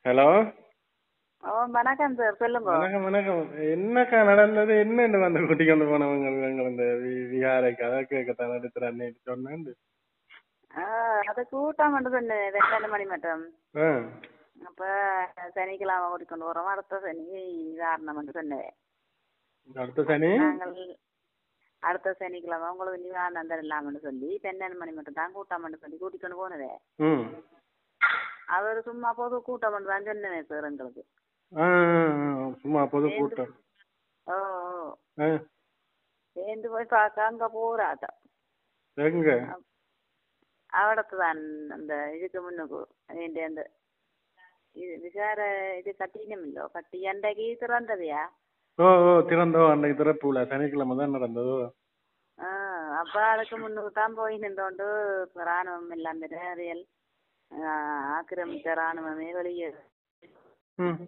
Hello ஓ வணக்கம் sir சொல்லுங்க வணக்கம் வணக்கம் என்னக்கா நடந்தது என்னன்னு வந்து கூட்டிக் கொண்டு போனவங்க எங்களை இந்த வி- விஹாரைக்கு அதை கேட்கத்தான் எடுத்துற அன்னைக்கு சொன்னேன் ஆ, அது கூட்டம் வந்து சொன்னேன் ரெண்டு மணி மட்டும் ஆ அப்ப சனிக்கிழமை கூட்டிக்கொண்டு வரோம் அடுத்த சனி நிவாரணம் வந்து சொன்னேன் அடுத்த சனி நாங்கள் அடுத்த சனிக்கிழமை உங்களுக்கு நிவாரணம் தரலாம்னு சொல்லி பன்னெண்டு மணி மட்டும் தான் கூட்டம் சொல்லி கூட்டிக்கொண்டு போனதே ம் அவர் சும்மா போது கூட்டம் மட்டும் தான் சொன்னேன் சார் எங்களுக்கு ஆ ஆ, ஆ, சும்மா பொது கூட்டம் ஓ ஓ ஆ சேர்ந்து போய் பார்க்க அங்க போராட்டம் எங்க அவிடத்து தான் அந்த இதுக்கு முன்னுக்கு അതിന്റെ அந்த இது விசார இது கட்டினமில்லோ கட்டி அன்றைக்கு திறந்ததையா ஓ ஓ திறந்தோ அன்னைக்கு திறப்புல சனிக்கிழமை தான் நடந்ததோ ஆ அப்ப அதுக்கு முன்னுக்கு தான் போய் நின்றோண்டு ராணுவம் எல்லாம் அறியல் ஆக்கிரமித்த ராணுவமே வெளியே ம்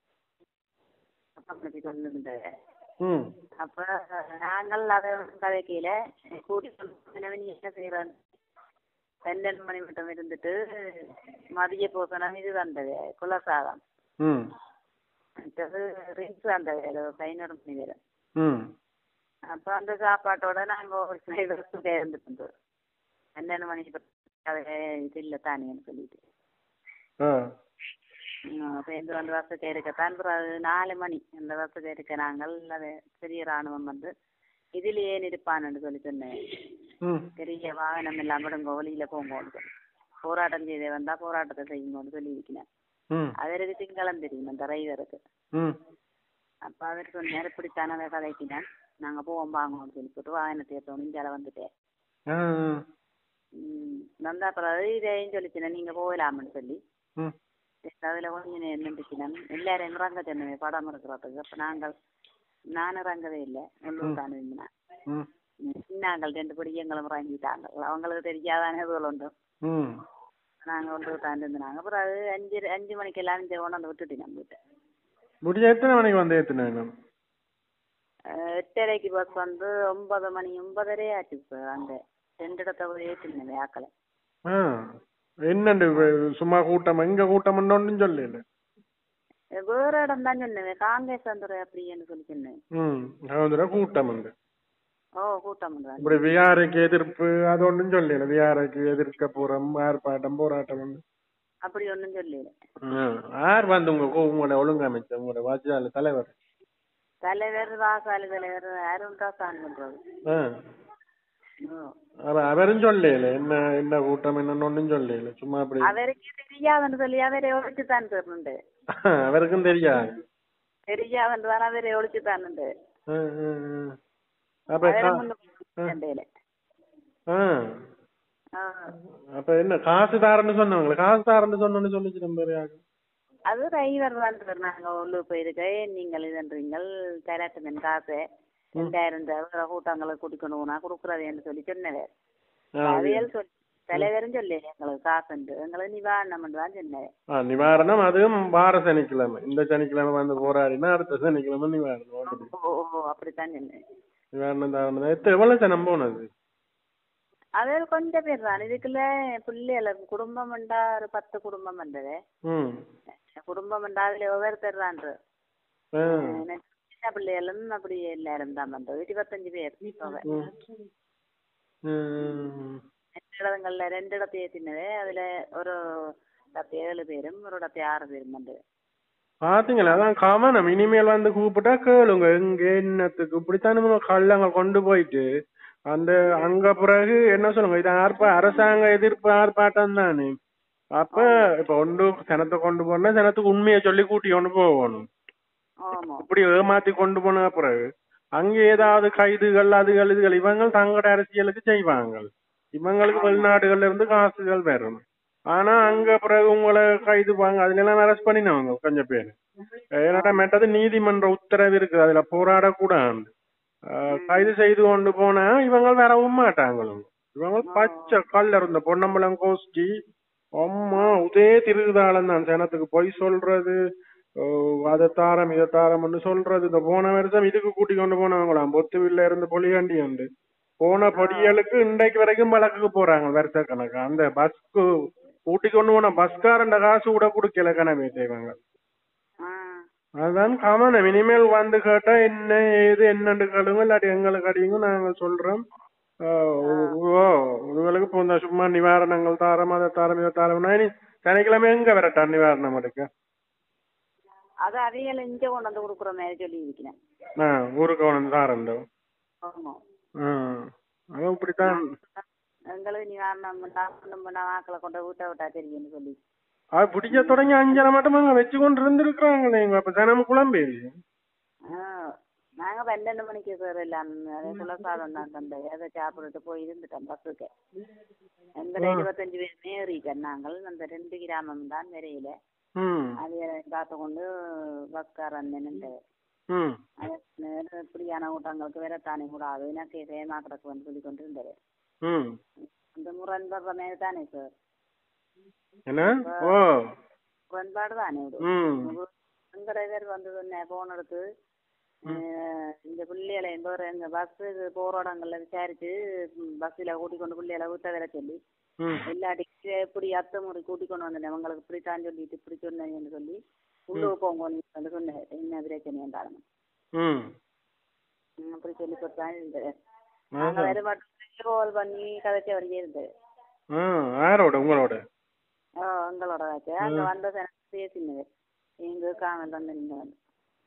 அப்படி கொண்டு இருந்தது ம் அப்ப நாங்கள் அதை கதைக்கையில கூட்டிட்டு நீ என்ன செய்யறான் பன்னெண்டு மணி மட்டும் இருந்துட்டு மதிய போசனம் இது வந்தது குலசாதம் ம் மற்றது ரிங்ஸ் வந்தது ஏதோ பதினோரு மணி வரை ம் அப்ப அந்த சாப்பாட்டோட நாங்க ஒரு சைடு இருந்துட்டு பன்னெண்டு மணிக்கு அது இது இல்லை தானேன்னு சொல்லிட்டு ஆ சேர்ந்து வந்து வசதி இருக்கத்தான் பிறகு நாலு மணி அந்த வசதி இருக்க நாங்கள் அது பெரிய ராணுவம் வந்து இதில் ஏன் இருப்பான்னு சொல்லி சொன்னேன் ம் பெரிய வாகனம் எல்லாம் விடுங்க வழியில போங்கன்னு சொல்லி போராட்டம் செய்தே வந்தா போராட்டத்தை செய்யுங்கன்னு சொல்லி இருக்கிறேன் ம் அவருக்கு திங்களம் தெரியும் அந்த டிரைவருக்கு ம் அப்ப அவர் சொன்னார் இப்படித்தானே அதை கதைக்கினேன் நாங்க போவோம் வாங்கன்னு சொல்லி போட்டு வாகனத்தை எடுத்தோம் இஞ்சால வந்துட்டேன் ஆ ஆ. ம் வந்தா பிறகு இதையும் சொல்லிச்சினேன் நீங்க போகலாம்னு சொல்லி ம் அதுல கொஞ்சம் நேரம் நின்றுச்சினேன் எல்லாரும் இறங்க சொன்னேன் படம் இருக்கிறதுக்கு அப்ப நாங்கள் நான் இறங்கவே இல்லை உள்ளூர் தான் இருந்தேன் ம் நாங்கள் ரெண்டு படி எங்களும் இறங்கிட்டாங்க அவங்களுக்கு தெரியாதானே இதுகள் உண்டு ம் நாங்க உள்ளூர் தான் இருந்தாங்க அப்புறம் அது அஞ்சு அஞ்சு மணிக்கு எல்லாம் இந்த கொண்டாந்து விட்டுட்டு நம்ம வீட்டை முடிஞ்ச எத்தனை மணிக்கு வந்து ஏத்துனாங்க அஹ் எட்டரைக்கு பஸ் வந்து ஒன்பது மணி ஒன்பதரை ஆச்சு சார் அங்க ரெண்டு இடத்த போய் ஏற்றினேன் வேக்கலை ஆ என்னண்டு வே- சும்மா கூட்டம் எங்க கூட்டம் ஒன்றும் சொல்லல வேற இடம் தான் சொன்னேன் காங்கிரஸ் வந்துடும் அப்படின்னு சொல்லி சொன்னேன் ம் அதுல கூட்டம் உண்டு ஓ கூட்டம் தான் இப்படி விஆருக்கு எதிர்ப்பு அது ஒன்றும் சொல்லல விஆருக்கு எதிர்க்க போறோம் ஆர்ப்பாட்டம் போராட்டம் உண்டு அப்படி ஒன்றும் சொல்லல ம். யார் வந்து உங்க கோ- உங்களோட ஒழுங்கமைச்சர் உங்களோட வாட்சியாளர் தலைவர் தலைவர் வாசாலு தலைவர் அருண் தான் பண்றது ஆ ஓ. அவ- அவரும் சொல்லல என்ன என்ன கூட்டம் என்னன்னு ஒன்றும் சொல்லல சும்மா அப்படி அவருக்கு தெரியாதுன்னு சொல்லி அவரை ஒழிச்சு தான் தருணுண்டு அவருக்கும் தெரியாது தெரியாதுன்னு தான் அவரை ஒழிச்சு தானுண்டு ஆ, ஆ, ஆ. அப்ப அவரை கா- முன்னுக்கு சண்டையில ஆ ஆ. அப்ப என்ன காசு தாரன்னு சொன்னவங்களே காசு தாரன்னு சொன்னோன்னு சொல்லிச்சு நம்ம யாரு அது டிரைவர் தான் சார் நாங்க உள்ளூர் போயிருக்கேன் நீங்கள் இதுன்றீங்கள் தரட்டுமென் காசு ரெண்டாயிரம் தவிர கூட்டங்களை கூட்டிக்கொண்டு போனா கொடுக்குறதேன்னு சொல்லி சொன்னவர் அவையல் சொல்லி தலைவரும் சொல்லி எங்களுக்கு காசுண்டு எங்களுக்கு நிவாரணம் தான் சொன்னேன் ஆ, நிவாரணம் அதுவும் வார சனிக்கிழமை இந்த சனிக்கிழமை வந்து போராடினா அடுத்த சனிக்கிழமை நிவாரணம் அப்படி. ஓ ஓ அப்படித்தான் சொன்னேன் நிவாரணம் தாரணம் எத்தனை எவ்வளவு சனம் போனது அது கொஞ்சம் பேர் தான் இதுக்குள்ள பிள்ளைகள் குடும்பம் உண்டா ஒரு பத்து குடும்பம் வந்தது ம் குடும்பம் உண்டா அதுல ஒவ்வொருத்தர் தான் ஆ. சின்ன பிள்ளைகளும் அப்படி எல்லாரும் தான் வந்தது இருபத்தஞ்சு பேர் தொகை. ம். ம். ரெண்டு இடங்கள்ல ரெண்டு இடத்தை ஏத்தினது அதுல ஒரு இடத்தை ஏழு பேரும் ஒரு இடத்தை ஆறு பேரும் வந்தது பாத்தீங்களா அதான் காமனம் இனிமேல் வந்து கூப்பிட்டா கேளுங்க எங்க என்னத்துக்கு இப்படித்தான் நம்ம கள்ளங்க கொண்டு போயிட்டு அந்த அங்க பிறகு என்ன சொல்லுங்க இது ஆர்ப்பா அரசாங்க எதிர்ப்பு ஆர்ப்பாட்டம் தானே அப்ப இப்ப ஒன்று சனத்தை கொண்டு போனா சனத்துக்கு உண்மையை சொல்லி கூட்டி கொண்டு போகணும் ஆமா இப்படி ஏமாத்தி கொண்டு போன பிறகு அங்க ஏதாவது கைதுகள் அதுகள் இதுகள் இவங்க தங்கட அரசியலுக்கு செய்வாங்க இவங்களுக்கு வெளிநாடுகள்ல இருந்து காசுகள் வரும் ஆனா அங்க பிறகு உங்களை கைது வாங்க அதுல எல்லாம் அரெஸ்ட் பண்ணினவங்க கொஞ்சம் பேர் ஏன்னா மெட்டது நீதிமன்ற உத்தரவு இருக்கு அதுல போராடக்கூடாது ஆஹ் கைது செய்து கொண்டு போனா இவங்க வரவும் மாட்டாங்களும் இவங்க பச்சை கல்ல இருந்த பொன்னம்பலம் கோஷ்டி அம்மா உதே திருகுதாளம் தான் ஜனத்துக்கு பொய் சொல்றது ஓ, அதை தாரம் இதை தாரம்னு சொல்றது இந்த போன வருஷம் இதுக்கு கூட்டி கொண்டு போனவங்களாம் பொத்துவில்ல இருந்து பொலியாண்டி உண்டு போன பொடியலுக்கு இன்றைக்கு வரைக்கும் வழக்குக்கு போறாங்க வருஷ கணக்கு அந்த பஸ்க்கு கூட்டி கொண்டு போன பஸ்காரண்ட காசு கூட கொடுக்கல கனவே செய்வாங்க ஆ அதுதான் கவனம் இனிமேல் வந்து கேட்டா என்ன ஏது என்னன்னு கேளுங்க இல்லாட்டி எங்களுக்கு அடியுங்க நாங்கள் சொல்றோம் ஆஹ் ஓ உங்களுக்கு இப்போ இந்த சும்மா நிவாரணங்கள் தாரம் அதை தாரம் இதை தாரம்னா இனி சனிக்கிழமை எங்க வரட்டா நிவாரணம் எடுக்க அது அதையில இங்க கொண்டு வந்து கொடுக்குற மாதிரி சொல்லி இருக்கிறேன் ஆ ஊருக்கு ஒன்று தாரண்டோ ஆமா ம் அதுவும் இப்படித்தான் எங்களுக்கு நிவாரணம் பண்ணா பண்ண வாக்கில் கொண்டு வீட்டை விட்டா தெரியும்னு சொல்லி அது பிடிக்க தொடங்கி அஞ்சரை மட்டும் அங்க வச்சு கொண்டு இருந்திருக்கிறாங்களே எங்க அப்ப தினமும் குழம்பு ஆ, நாங்க பன்னெண்டு மணிக்கு சார் எல்லாம் அதே குலசாதம் தான் தந்தது அதை சாப்பிட்டுட்டு போய் இருந்துட்டோம் பஸ்ஸுக்கு எங்களை இருபத்தஞ்சு பேருமே ஏறிட்டோம் நாங்கள் அந்த ரெண்டு கிராமம் தான் வரையில ம் அதை பார்த்து கொண்டு பஸ்காரன் நின்று ம் இப்படியான கூட்டங்களுக்கு வரத்தானே கூடாது எனக்கு சேமா கிடக்குன்னு சொல்லி கொண்டு இருந்தாரு ம் இந்த முரண்படுற மாதிரி தானே சார் என்ன ஓ முரண்பாடு தானே இது ம் எங்கட பேர் வந்து போன் எடுத்து அஹ், இந்த பிள்ளைகளை எங்க ஒரு எங்க பஸ் போற இடங்கள்ல விசாரிச்சு பஸ்ஸில் கூட்டி கொண்டு பிள்ளைகளை ஊத்த வர சொல்லி ம் இல்லாட்டி எப்படி அத்தை முறை கூட்டி கொண்டு வந்தேன் உங்களுக்கு இப்படித்தான் சொல்லிட்டு இப்படி சொன்னேன்னு சொல்லி உள்ளுக்கு போங்கன்னு வந்து சொன்னேன் என்ன பிரச்சனை என்றாலும் ம் அப்படி சொல்லி கொடுத்தான் இருந்தது நாங்க வேற மட்டும் ரோல் பண்ணி கதைச்ச வரைக்கும் இருந்தது ஆ யாரோட உங்களோட ஓ எங்களோட வச்சு அங்க வந்த பேசினது எங்க காமல் வந்து நின்று வந்து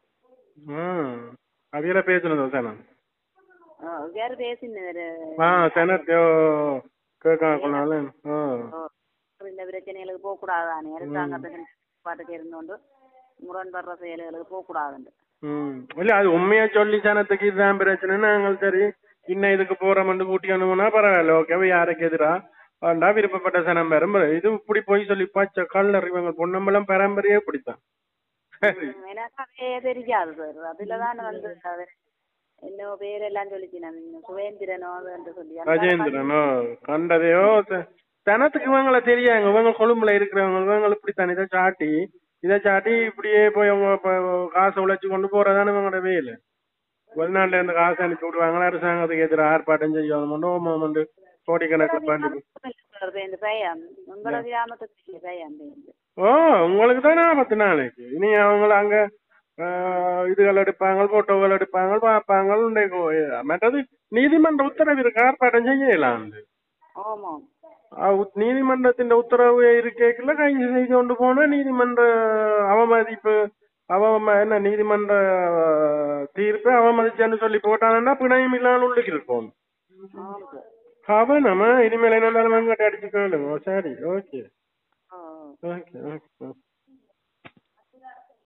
ம் அவியல பேசுனதோ சேனா ஓ வேற பேசினது ஆ சேனத்தையோ கேட்காக்குனால ஆ இந்த பிரச்சனைகளுக்கு போக கூடாதானே அரசாங்கத்துக்கு பாட்டுக்கு இருந்தோண்டு முரண்படுற செயல்களுக்கு போக கூடாதுண்டு ம் இல்ல அது உண்மையா சொல்லி சனத்துக்கு இதுதான் பிரச்சனை நாங்கள் சரி இன்னும் இதுக்கு போறோம்னு கூட்டி அனுப்புனா பரவாயில்ல ஓகேவா யாருக்கு எதிரா வேண்டா விருப்பப்பட்ட சனம் பெறும் இது இப்படி போய் சொல்லி பச்சை கல்லர் இவங்க பொன்னம்பலம் பரம்பரையே இப்படித்தான் சரி எனக்கு அதே தெரியாது சார் அதுல தான் வந்து அது என்ன பேரெல்லாம் சொல்லிச்சு நான் சுவேந்திரனோ என்று சொல்லி அந்த ராஜேந்திரனோ கண்டதையோ த- தனத்துக்கு இவங்களை தெரியாங்க இவங்க கொழும்புல இருக்கிறவங்க இவங்க இப்படி தனி இதை சாட்டி இதை சாட்டி இப்படியே போய் அவங்க ப- காசை உழைச்சு கொண்டு போறதானே இவங்களோட வேலை வெளிநாட்டுல இருந்து காசு அனுப்பி விடுவாங்க அரசாங்கத்துக்கு எதிராக ஆர்ப்பாட்டம் செய்யணும் ஓமம் கோடிக்கணக்கில் பண்ணி சார் இந்த பையன் உங்களோட கிராமத்துக்கு பையன் இந்த ஓ உங்களுக்கு தானே ஆபத்து நாளைக்கு இனி அவங்கள அங்க ஆஹ், இதுகள் எடுப்பாங்க போட்டோகள் எடுப்பாங்க பார்ப்பாங்க இன்னைக்கு மற்றது நீதிமன்ற உத்தரவு இருக்கு ஆர்ப்பாட்டம் செய்யலாம் ஆமாம் நீதிமன்றத்தின் உத்தரவு இருக்கேக்குள்ள கைது செய்து கொண்டு போனா நீதிமன்ற அவமதிப்பு அவம என்ன நீதிமன்ற ஆஹ், தீர்ப்பு அவமதிச்சேன்னு சொல்லி போட்டாங்கன்னா பிணையம் இல்லாமல் உள்ளுக்கு இருக்கும் ஆமாம் சார் அவன் நம்ம இனிமேல் என்ன அடிச்சு கேளுங்க ஓ, சரி ஓகே ஓ ஓகே ஓகே